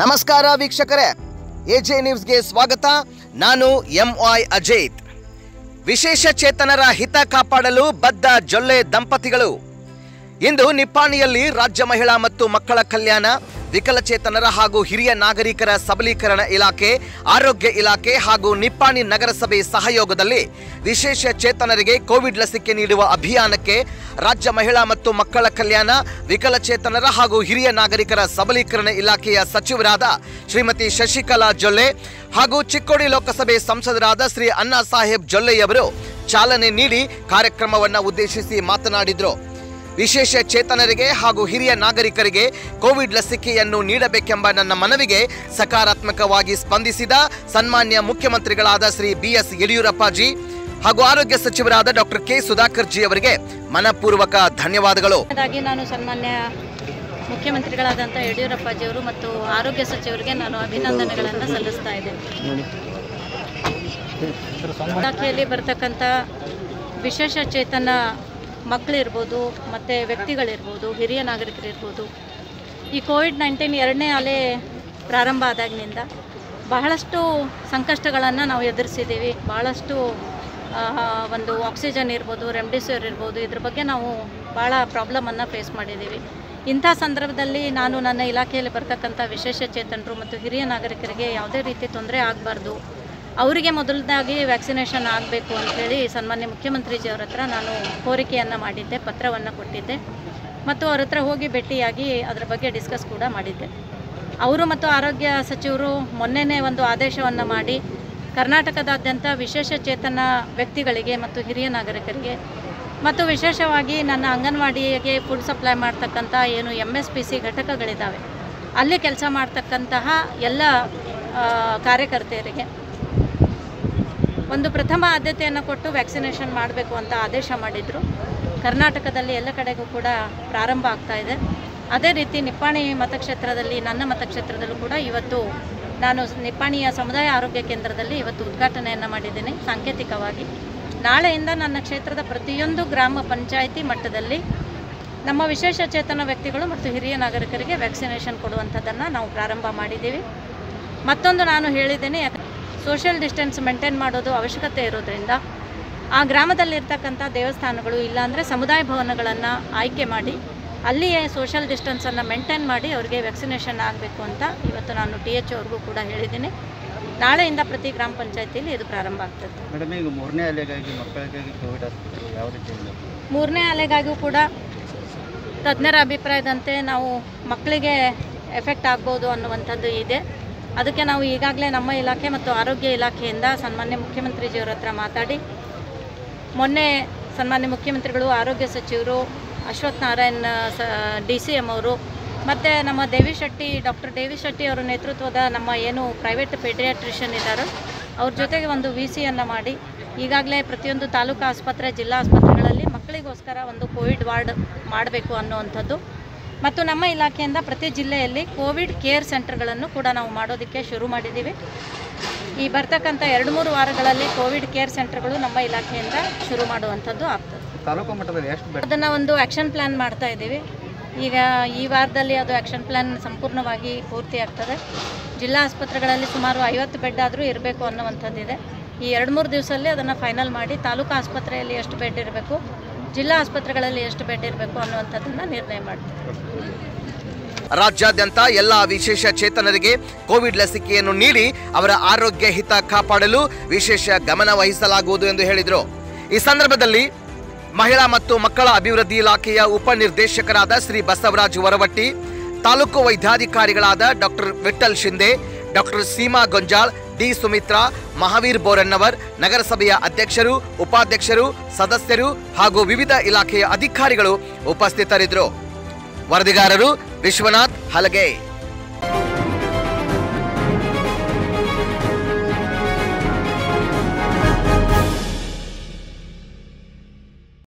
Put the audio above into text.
ನಮಸ್ಕಾರ ವೀಕ್ಷಕರೇ ಎಜೆ ನ್ಯೂಸ್ಗೆ ಸ್ವಾಗತ ನಾನು ಎಂ ವೈ ಅಜೇತ್ ವಿಶೇಷ ಚೇತನರ ಹಿತ ಕಾಪಾಡಲು ಬದ್ಧ ಜೊಲ್ಲೆ ದಂಪತಿಗಳು ಇಂದು ನಿಪ್ಪಾಣಿಯಲ್ಲಿ ರಾಜ್ಯ ಮಹಿಳಾ ಮತ್ತು ಮಕ್ಕಳ ಕಲ್ಯಾಣ ವಿಕಲಚೇತನರ ಹಾಗೂ ಹಿರಿಯ ನಾಗರಿಕರ ಸಬಲೀಕರಣ ಇಲಾಖೆ ಆರೋಗ್ಯ ಇಲಾಖೆ ಹಾಗೂ ನಿಪ್ಪಾಣಿ ನಗರಸಭೆ ಸಹಯೋಗದಲ್ಲಿ ವಿಶೇಷ ಚೇತನರಿಗೆ ಕೋವಿಡ್ ಲಸಿಕೆ ನೀಡುವ ಅಭಿಯಾನಕ್ಕೆ ರಾಜ್ಯ ಮಹಿಳಾ ಮತ್ತು ಮಕ್ಕಳ ಕಲ್ಯಾಣ ವಿಕಲಚೇತನರ ಹಾಗೂ ಹಿರಿಯ ನಾಗರಿಕರ ಸಬಲೀಕರಣ ಇಲಾಖೆಯ ಸಚಿವರಾದ ಶ್ರೀಮತಿ ಶಶಿಕಲಾ ಜೊಲ್ಲೆ ಹಾಗೂ ಚಿಕ್ಕೋಡಿ ಲೋಕಸಭೆ ಸಂಸದರಾದ ಶ್ರೀ ಅಣ್ಣಾ ಸಾಹೇಬ್ ಜೊಲ್ಲೆಯವರು ಚಾಲನೆ ನೀಡಿ ಕಾರ್ಯಕ್ರಮವನ್ನು ಉದ್ದೇಶಿಸಿ ಮಾತನಾಡಿದರು ವಿಶೇಷ ಚೇತನರಿಗೆ ಹಾಗೂ ಹಿರಿಯ ನಾಗರಿಕರಿಗೆ ಕೋವಿಡ್ ಲಸಿಕೆಯನ್ನು ನೀಡಬೇಕೆಂಬ ನನ್ನ ಮನವಿಗೆ ಸಕಾರಾತ್ಮಕವಾಗಿ ಸ್ಪಂದಿಸಿದ ಸನ್ಮಾನ್ಯ ಮುಖ್ಯಮಂತ್ರಿಗಳಾದ ಶ್ರೀ ಬಿಎಸ್ ಯಡಿಯೂರಪ್ಪಾಜಿ ಹಾಗೂ ಆರೋಗ್ಯ ಸಚಿವರಾದ ಡಾಕ್ಟರ್ ಕೆ ಸುಧಾಕರ್ ಜಿ ಅವರಿಗೆ ಮನಪೂರ್ವಕ ಧನ್ಯವಾದಗಳು ಮೊದಲನೇದಾಗಿ ನಾನು ಸನ್ಮಾನ್ಯ ಮುಖ್ಯಮಂತ್ರಿಗಳಾದಂಥ ಯಡಿಯೂರಪ್ಪಾಜಿಯವರು ಮತ್ತು ಆರೋಗ್ಯ ಸಚಿವರಿಗೆ ನಾನು ಅಭಿನಂದನೆಗಳನ್ನು ಸಲ್ಲಿಸ್ತಾ ಇದ್ದೇನೆ ಇಲಾಖೆಯಲ್ಲಿ ಬರ್ತಕ್ಕಂಥ ವಿಶೇಷ ಚೇತನ ಮಕ್ಕಳಿರ್ಬೋದು ಮತ್ತು ವ್ಯಕ್ತಿಗಳಿರ್ಬೋದು ಹಿರಿಯ ನಾಗರಿಕರಿರ್ಬೋದು ಈ ಕೋವಿಡ್ ನೈನ್ಟೀನ್ ಎರಡನೇ ಅಲೆ ಪ್ರಾರಂಭ ಆದಾಗಿನಿಂದ ಬಹಳಷ್ಟು ಸಂಕಷ್ಟಗಳನ್ನು ನಾವು ಎದುರಿಸಿದ್ದೀವಿ ಭಾಳಷ್ಟು ಆ, ಒಂದು ಆಕ್ಸಿಜನ್ ಇರ್ಬೋದು ರೆಮ್ಡಿಸಿವಿರ್ ಇರ್ಬೋದು ಇದ್ರ ಬಗ್ಗೆ ನಾವು ಭಾಳ ಪ್ರಾಬ್ಲಮನ್ನು ಫೇಸ್ ಮಾಡಿದ್ದೀವಿ ಇಂಥ ಸಂದರ್ಭದಲ್ಲಿ ನಾನು ನನ್ನ ಇಲಾಖೆಯಲ್ಲಿ ಬರ್ತಕ್ಕಂಥ ವಿಶೇಷ ಚೇತನರು ಮತ್ತು ಹಿರಿಯ ನಾಗರಿಕರಿಗೆ ಯಾವುದೇ ರೀತಿ ತೊಂದರೆ ಆಗಬಾರ್ದು ಅವರಿಗೆ ಮೊದಲದಾಗಿ ವ್ಯಾಕ್ಸಿನೇಷನ್ ಆಗಬೇಕು ಅಂಥೇಳಿ ಸನ್ಮಾನ್ಯ ಮುಖ್ಯಮಂತ್ರಿಜಿಯವ್ರ ಹತ್ರ ನಾನು ಕೋರಿಕೆಯನ್ನು ಮಾಡಿದ್ದೆ ಪತ್ರವನ್ನು ಕೊಟ್ಟಿದ್ದೆ ಮತ್ತು ಅವ್ರ ಹತ್ರ ಹೋಗಿ ಭೇಟಿಯಾಗಿ ಅದರ ಬಗ್ಗೆ ಡಿಸ್ಕಸ್ ಕೂಡ ಮಾಡಿದ್ದೆ ಅವರು ಮತ್ತು ಆರೋಗ್ಯ ಸಚಿವರು ಮೊನ್ನೆನೇ ಒಂದು ಆದೇಶವನ್ನು ಮಾಡಿ ಕರ್ನಾಟಕದಾದ್ಯಂತ ವಿಶೇಷ ಚೇತನ ವ್ಯಕ್ತಿಗಳಿಗೆ ಮತ್ತು ಹಿರಿಯ ನಾಗರಿಕರಿಗೆ ಮತ್ತು ವಿಶೇಷವಾಗಿ ನನ್ನ ಅಂಗನವಾಡಿಗೆ ಫುಡ್ ಸಪ್ಲೈ ಮಾಡ್ತಕ್ಕಂಥ ಏನು ಎಮ್ ಎಸ್ ಪಿ ಸಿ ಘಟಕಗಳಿದ್ದಾವೆ ಅಲ್ಲಿ ಕೆಲಸ ಮಾಡ್ತಕ್ಕಂತಹ ಎಲ್ಲ ಆ, ಕಾರ್ಯಕರ್ತೆಯರಿಗೆ ಒಂದು ಪ್ರಥಮ ಆದ್ಯತೆಯನ್ನು ಕೊಟ್ಟು ವ್ಯಾಕ್ಸಿನೇಷನ್ ಮಾಡಬೇಕು ಅಂತ ಆದೇಶ ಮಾಡಿದರು ಕರ್ನಾಟಕದಲ್ಲಿ ಎಲ್ಲ ಕಡೆಗೂ ಕೂಡ ಪ್ರಾರಂಭ ಆಗ್ತಾ ಇದೆ ಅದೇ ರೀತಿ ನಿಪ್ಪಾಣಿ ಮತಕ್ಷೇತ್ರದಲ್ಲಿ ನನ್ನ ಮತಕ್ಷೇತ್ರದಲ್ಲೂ ಕೂಡ ಇವತ್ತು ನಾನು ನಿಪ್ಪಾಣಿಯ ಸಮುದಾಯ ಆರೋಗ್ಯ ಕೇಂದ್ರದಲ್ಲಿ ಇವತ್ತು ಉದ್ಘಾಟನೆಯನ್ನು ಮಾಡಿದ್ದೇನೆ ಸಾಂಕೇತಿಕವಾಗಿ ನಾಳೆಯಿಂದ ನನ್ನ ಕ್ಷೇತ್ರದ ಪ್ರತಿಯೊಂದು ಗ್ರಾಮ ಪಂಚಾಯಿತಿ ಮಟ್ಟದಲ್ಲಿ ನಮ್ಮ ವಿಶೇಷ ಚೇತನ ವ್ಯಕ್ತಿಗಳು ಮತ್ತು ಹಿರಿಯ ನಾಗರಿಕರಿಗೆ ವ್ಯಾಕ್ಸಿನೇಷನ್ ಕೊಡುವಂಥದ್ದನ್ನು ನಾವು ಪ್ರಾರಂಭ ಮಾಡಿದ್ದೀವಿ ಮತ್ತೊಂದು ನಾನು ಹೇಳಿದ್ದೇನೆ ಸೋಷಿಯಲ್ ಡಿಸ್ಟೆನ್ಸ್ ಮೇಂಟೈನ್ ಮಾಡೋದು ಅವಶ್ಯಕತೆ ಇರೋದ್ರಿಂದ ಆ ಗ್ರಾಮದಲ್ಲಿರ್ತಕ್ಕಂಥ ದೇವಸ್ಥಾನಗಳು ಇಲ್ಲಾಂದರೆ ಸಮುದಾಯ ಭವನಗಳನ್ನು ಆಯ್ಕೆ ಮಾಡಿ ಅಲ್ಲಿಯೇ ಸೋಷಿಯಲ್ ಡಿಸ್ಟೆನ್ಸನ್ನು ಮೇಂಟೈನ್ ಮಾಡಿ ಅವರಿಗೆ ವ್ಯಾಕ್ಸಿನೇಷನ್ ಆಗಬೇಕು ಅಂತ ಇವತ್ತು ನಾನು ಟಿ ಎಚ್ ಅವ್ರಿಗೂ ಕೂಡ ಹೇಳಿದ್ದೀನಿ ನಾಳೆಯಿಂದ ಪ್ರತಿ ಗ್ರಾಮ ಪಂಚಾಯತಿಯಲ್ಲಿ ಇದು ಪ್ರಾರಂಭ ಆಗ್ತದೆ ಮೇಡಮ್ ಈಗ ಮೂರನೇ ಅಲೆಗಾಗಿ ಮಕ್ಕಳಿಗಾಗಿ ಕೋವಿಡ್ ಆಸ್ಪತ್ರೆ ಯಾವ ರೀತಿ ಇದೆ ಮೂರನೇ ಅಲೆಗಾಗಿಯೂ ಕೂಡ ತಜ್ಞರ ಅಭಿಪ್ರಾಯದಂತೆ ನಾವು ಮಕ್ಕಳಿಗೆ ಎಫೆಕ್ಟ್ ಆಗ್ಬೋದು ಅನ್ನುವಂಥದ್ದು ಇದೆ ಅದಕ್ಕೆ ನಾವು ಈಗಾಗಲೇ ನಮ್ಮ ಇಲಾಖೆ ಮತ್ತು ಆರೋಗ್ಯ ಇಲಾಖೆಯಿಂದ ಸನ್ಮಾನ್ಯ ಮುಖ್ಯಮಂತ್ರಿಜಿಯವರ ಹತ್ರ ಮಾತಾಡಿ ಮೊನ್ನೆ ಸನ್ಮಾನ್ಯ ಮುಖ್ಯಮಂತ್ರಿಗಳು ಆರೋಗ್ಯ ಸಚಿವರು ಅಶ್ವಥ್ ನಾರಾಯಣ್ ಸ ಡಿ ಸಿ ಎಮ್ ಅವರು ಮತ್ತು ನಮ್ಮ ದೇವಿ ಶೆಟ್ಟಿ ಡಾಕ್ಟರ್ ದೇವಿ ಶೆಟ್ಟಿ ಅವರ ನೇತೃತ್ವದ ನಮ್ಮ ಏನು ಪ್ರೈವೇಟ್ ಪೆಡಿಯಾಟ್ರಿಷಿಯನ್ ಇದ್ದಾರೋ ಅವ್ರ ಜೊತೆಗೆ ಒಂದು ವಿ ಸಿಯನ್ನು ಮಾಡಿ ಈಗಾಗಲೇ ಪ್ರತಿಯೊಂದು ತಾಲೂಕು ಆಸ್ಪತ್ರೆ ಜಿಲ್ಲಾ ಆಸ್ಪತ್ರೆಗಳಲ್ಲಿ ಮಕ್ಕಳಿಗೋಸ್ಕರ ಒಂದು ಕೋವಿಡ್ ವಾರ್ಡ್ ಮಾಡಬೇಕು ಅನ್ನುವಂಥದ್ದು ಮತ್ತು ನಮ್ಮ ಇಲಾಖೆಯಿಂದ ಪ್ರತಿ ಜಿಲ್ಲೆಯಲ್ಲಿ ಕೋವಿಡ್ ಕೇರ್ ಸೆಂಟರ್ಗಳನ್ನು ಕೂಡ ನಾವು ಮಾಡೋದಕ್ಕೆ ಶುರು ಮಾಡಿದ್ದೀವಿ ಈ ಬರ್ತಕ್ಕಂಥ ಎರಡು ಮೂರು ವಾರಗಳಲ್ಲಿ ಕೋವಿಡ್ ಕೇರ್ ಸೆಂಟರ್ಗಳು ನಮ್ಮ ಇಲಾಖೆಯಿಂದ ಶುರು ಮಾಡುವಂಥದ್ದು ಆಗ್ತದೆ ತಾಲೂಕು ಮಟ್ಟದಲ್ಲಿ ಎಷ್ಟು ಬೆಡ್ ಅದನ್ನು ಒಂದು ಆ್ಯಕ್ಷನ್ ಪ್ಲ್ಯಾನ್ ಮಾಡ್ತಾ ಇದ್ದೀವಿ ಈಗ ಈ ವಾರದಲ್ಲಿ ಅದು ಆ್ಯಕ್ಷನ್ ಪ್ಲ್ಯಾನ್ ಸಂಪೂರ್ಣವಾಗಿ ಪೂರ್ತಿ ಆಗ್ತದೆ ಜಿಲ್ಲಾ ಆಸ್ಪತ್ರೆಗಳಲ್ಲಿ ಸುಮಾರು ಐವತ್ತು ಬೆಡ್ ಆದರೂ ಇರಬೇಕು ಅನ್ನುವಂಥದ್ದಿದೆ ಈ ಎರಡು ಮೂರು ದಿವಸದಲ್ಲಿ ಅದನ್ನು ಫೈನಲ್ ಮಾಡಿ ತಾಲೂಕು ಆಸ್ಪತ್ರೆಯಲ್ಲಿ ಎಷ್ಟು ಬೆಡ್ ಇರಬೇಕು ಜಿಲ್ಲಾ ಆಸ್ಪತ್ರೆಗಳಲ್ಲಿ ಎಷ್ಟು ಬೆಡ್ ಇರಬೇಕು ಅನ್ನುವಂಥದ್ದನ್ನು ನಿರ್ಣಯ ಮಾಡ್ತೀವಿ ರಾಜ್ಯಾದ್ಯಂತ ಎಲ್ಲ ವಿಶೇಷ ಚೇತನರಿಗೆ ಕೋವಿಡ್ ಲಸಿಕೆಯನ್ನು ನೀಡಿ ಅವರ ಆರೋಗ್ಯ ಹಿತ ಕಾಪಾಡಲು ವಿಶೇಷ ಗಮನ ವಹಿಸಲಾಗುವುದು ಎಂದು ಹೇಳಿದರು ಈ ಸಂದರ್ಭದಲ್ಲಿ ಮಹಿಳಾ ಮತ್ತು ಮಕ್ಕಳ ಅಭಿವೃದ್ಧಿ ಇಲಾಖೆಯ ಉಪನಿರ್ದೇಶಕರಾದ ಶ್ರೀ ಬಸವರಾಜ್ ವರವಟ್ಟಿ ತಾಲೂಕು ವೈದ್ಯಾಧಿಕಾರಿಗಳಾದ doctor Vittal Shinde doctor Seema Gonjal D Sumitra Mahaveer Borannavar ನಗರಸಭೆಯ ಅಧ್ಯಕ್ಷರು ಉಪಾಧ್ಯಕ್ಷರು ಸದಸ್ಯರು ಹಾಗೂ ವಿವಿಧ ಇಲಾಖೆಯ ಅಧಿಕಾರಿಗಳು ಉಪಸ್ಥಿತರಿದ್ದರು ವರದಿಗಾರರು ವಿಶ್ವನಾಥ್ ಹಲಗೆ